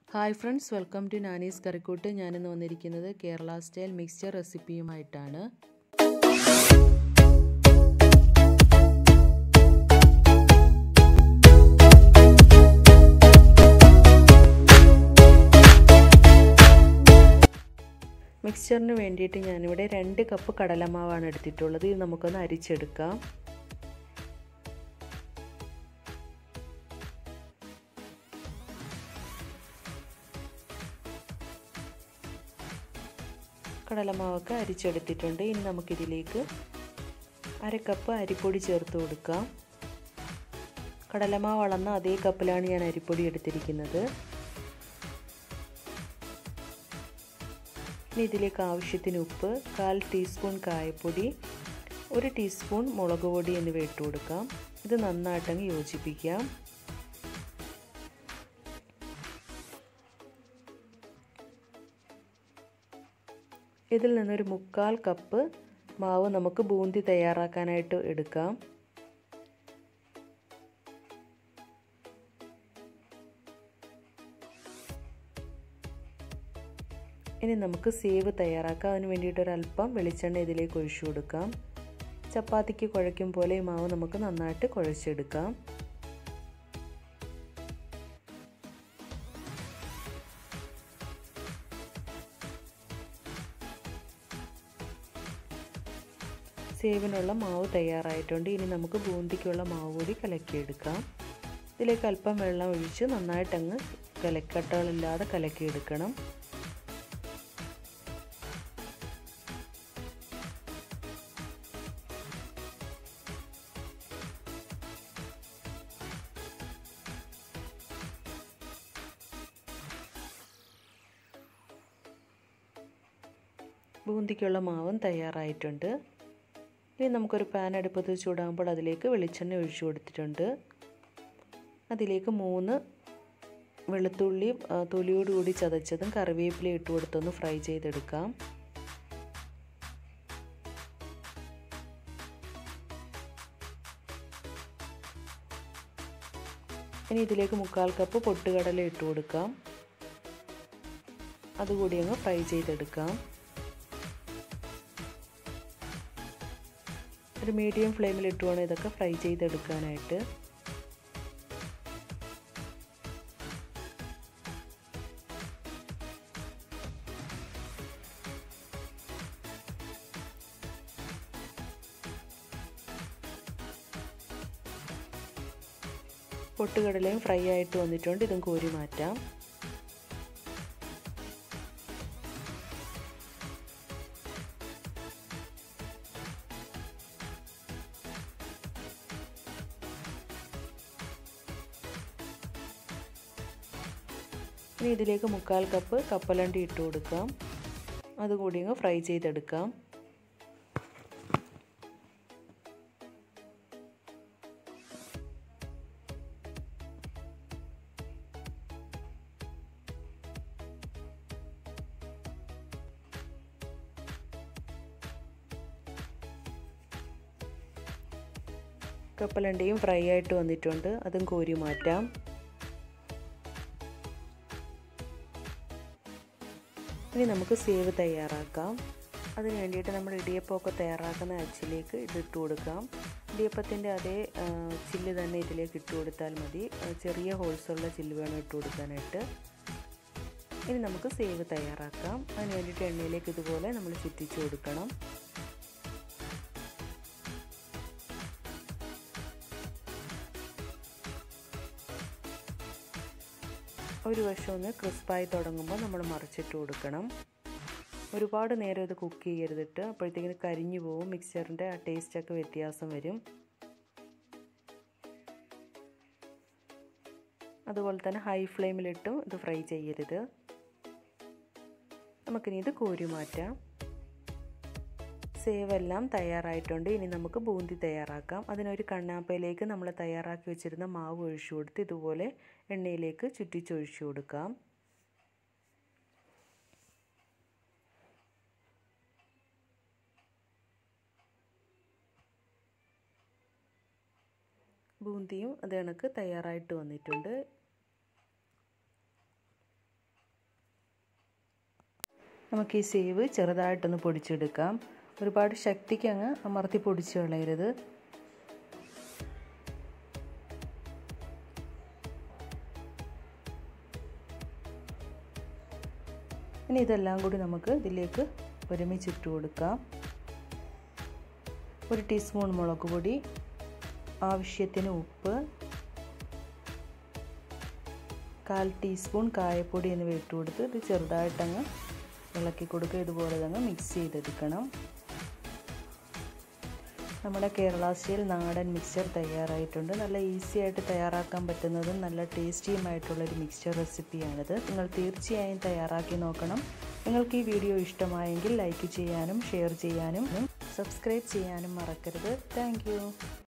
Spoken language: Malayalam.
hi friends welcome to Nani's കറിക്കൂട്ട് ഞാനിന്ന് വന്നിരിക്കുന്നത് കേരള സ്റ്റൈൽ മിക്സ്ചർ റെസിപ്പിയുമായിട്ടാണ് മിക്സ്ചറിന് വേണ്ടിയിട്ട് ഞാനിവിടെ രണ്ട് കപ്പ് കടലമാവാണ് എടുത്തിട്ടുള്ളത് ഇത് നമുക്കൊന്ന് അരിച്ചെടുക്കാം കടലമാവൊക്കെ അരിച്ചെടുത്തിട്ടുണ്ട് ഇനി നമുക്കിതിലേക്ക് അര കപ്പ് അരിപ്പൊടി ചേർത്ത് കൊടുക്കാം കടലമാവ് അളന്ന അതേ കപ്പിലാണ് ഞാൻ അരിപ്പൊടി എടുത്തിരിക്കുന്നത് ഇനി ഇതിലേക്ക് ആവശ്യത്തിന് ഉപ്പ് കാൽ ടീസ്പൂൺ കായപ്പൊടി ഒരു ടീസ്പൂൺ മുളക് പൊടി എന്നിവ ഇട്ട് കൊടുക്കാം ഇത് നന്നായിട്ടങ്ങ് യോജിപ്പിക്കാം ഇതിൽ നിന്നൊരു മുക്കാൽ കപ്പ് മാവ് നമുക്ക് ബൂന്തി തയ്യാറാക്കാനായിട്ട് എടുക്കാം ഇനി നമുക്ക് സേവ് തയ്യാറാക്കാം അതിന് വേണ്ടിയിട്ട് ഒരല്പം വെളിച്ചെണ്ണ ഇതിലേക്ക് ഒഴിച്ചു കൊടുക്കാം ചപ്പാത്തിക്ക് കുഴയ്ക്കും പോലെ ഈ മാവ് നമുക്ക് നന്നായിട്ട് കുഴച്ചെടുക്കാം സേവിനുള്ള മാവ് തയ്യാറായിട്ടുണ്ട് ഇനി നമുക്ക് ബൂന്തിക്കുള്ള മാവ് കൂടി കലക്കിയെടുക്കാം ഇതിലേക്ക് അല്പം വെള്ളം ഒഴിച്ച് നന്നായിട്ടങ്ങ് കലക്കട്ടകളില്ലാതെ കലക്കിയെടുക്കണം ബൂന്തിക്കുള്ള മാവും തയ്യാറായിട്ടുണ്ട് ഇനി നമുക്കൊരു പാൻ അടുപ്പത്ത് ചൂടാകുമ്പോൾ അതിലേക്ക് വെളിച്ചെണ്ണ ഒഴിച്ചു കൊടുത്തിട്ടുണ്ട് അതിലേക്ക് മൂന്ന് വെളുത്തുള്ളി തൊലിയോടുകൂടി ചതച്ചതും കറിവേപ്പില ഇട്ട് കൊടുത്തൊന്ന് ഫ്രൈ ചെയ്തെടുക്കാം ഇനി ഇതിലേക്ക് മുക്കാൽ കപ്പ് പൊട്ടുകടല ഇട്ട് കൊടുക്കാം അതുകൂടി അങ്ങ് ഫ്രൈ ചെയ്തെടുക്കാം ഒരു മീഡിയം ഫ്ലെയിമിൽ ഇട്ട് വേണം ഇതൊക്കെ ഫ്രൈ ചെയ്തെടുക്കാനായിട്ട് പൊട്ടുകടലയും ഫ്രൈ ആയിട്ട് വന്നിട്ടുണ്ട് ഇതും കോരി മാറ്റാം ഇനി ഇതിലേക്ക് മുക്കാൽ കപ്പ് കപ്പലണ്ടി ഇട്ട് കൊടുക്കാം അതുകൂടി അങ്ങ് ഫ്രൈ ചെയ്തെടുക്കാം കപ്പലണ്ടിയും ഫ്രൈ ആയിട്ട് വന്നിട്ടുണ്ട് അതും കോരി മാറ്റാം ഇനി നമുക്ക് സേവ് തയ്യാറാക്കാം അതിന് വേണ്ടിയിട്ട് നമ്മൾ ഇടിയപ്പമൊക്കെ തയ്യാറാക്കുന്ന അച്ചിലേക്ക് ഇതിട്ട് കൊടുക്കാം ഇടിയപ്പത്തിൻ്റെ അതേ ചില്ല് തന്നെ ഇതിലേക്ക് ഇട്ട് കൊടുത്താൽ മതി ചെറിയ ഹോൾസുള്ള ചില്ല് വേണം ഇട്ട് കൊടുക്കാനായിട്ട് ഇനി നമുക്ക് സേവ് തയ്യാറാക്കാം അതിന് വേണ്ടിയിട്ട് എണ്ണയിലേക്ക് ഇതുപോലെ നമ്മൾ ചുറ്റിച്ച് കൊടുക്കണം ഒരു വശം ഒന്ന് ക്രിസ്പായി തുടങ്ങുമ്പോൾ നമ്മൾ മറിച്ചിട്ട് കൊടുക്കണം ഒരുപാട് നേരം ഇത് കുക്ക് ചെയ്യരുതിട്ട് അപ്പോഴത്തേക്കിന് കരിഞ്ഞു പോകും മിക്സറിൻ്റെ ആ ടേസ്റ്റൊക്കെ വ്യത്യാസം വരും അതുപോലെ തന്നെ ഹൈ ഫ്ലെയിമിലിട്ടും ഇത് ഫ്രൈ ചെയ്യരുത് നമുക്കിനി ഇത് കോരി മാറ്റാം സേവ് എല്ലാം തയ്യാറായിട്ടുണ്ട് ഇനി നമുക്ക് ബൂന്തി തയ്യാറാക്കാം അതിനൊരു കണ്ണാപ്പയിലേക്ക് നമ്മൾ തയ്യാറാക്കി വെച്ചിരുന്ന മാവ് ഒഴിച്ചു കൊടുത്ത് ഇതുപോലെ എണ്ണയിലേക്ക് ചുറ്റിച്ചൊഴിച്ചു കൊടുക്കാം ബൂന്തിയും അത് കണക്ക് തയ്യാറായിട്ട് വന്നിട്ടുണ്ട് നമുക്ക് ഈ സേവ് ചെറുതായിട്ടൊന്ന് പൊടിച്ചെടുക്കാം ഒരുപാട് ശക്തിക്ക് അങ്ങ് അമർത്തി പൊടിച്ച് കളയരുത് ഇനി ഇതെല്ലാം കൂടി നമുക്ക് ഇതിലേക്ക് ഒരുമിച്ചിട്ട് കൊടുക്കാം ഒരു ടീസ്പൂൺ മുളക് പൊടി ആവശ്യത്തിന് ഉപ്പ് കാൽ ടീസ്പൂൺ കായപ്പൊടി എന്നിവ ഇട്ട് കൊടുത്ത് ഇത് ചെറുതായിട്ടങ്ങ് ഇളക്കി കൊടുക്കുക ഇതുപോലെ തന്നെ മിക്സ് ചെയ്തെടുക്കണം നമ്മുടെ കേരള സ്റ്റൈൽ നാടൻ മിക്സ്ചർ തയ്യാറായിട്ടുണ്ട് നല്ല ഈസി ആയിട്ട് തയ്യാറാക്കാൻ പറ്റുന്നതും നല്ല ടേസ്റ്റിയുമായിട്ടുള്ളൊരു മിക്സ്ചർ റെസിപ്പിയാണിത് നിങ്ങൾ തീർച്ചയായും തയ്യാറാക്കി നോക്കണം നിങ്ങൾക്ക് ഈ വീഡിയോ ഇഷ്ടമായെങ്കിൽ ലൈക്ക് ചെയ്യാനും ഷെയർ ചെയ്യാനും സബ്സ്ക്രൈബ് ചെയ്യാനും മറക്കരുത് താങ്ക്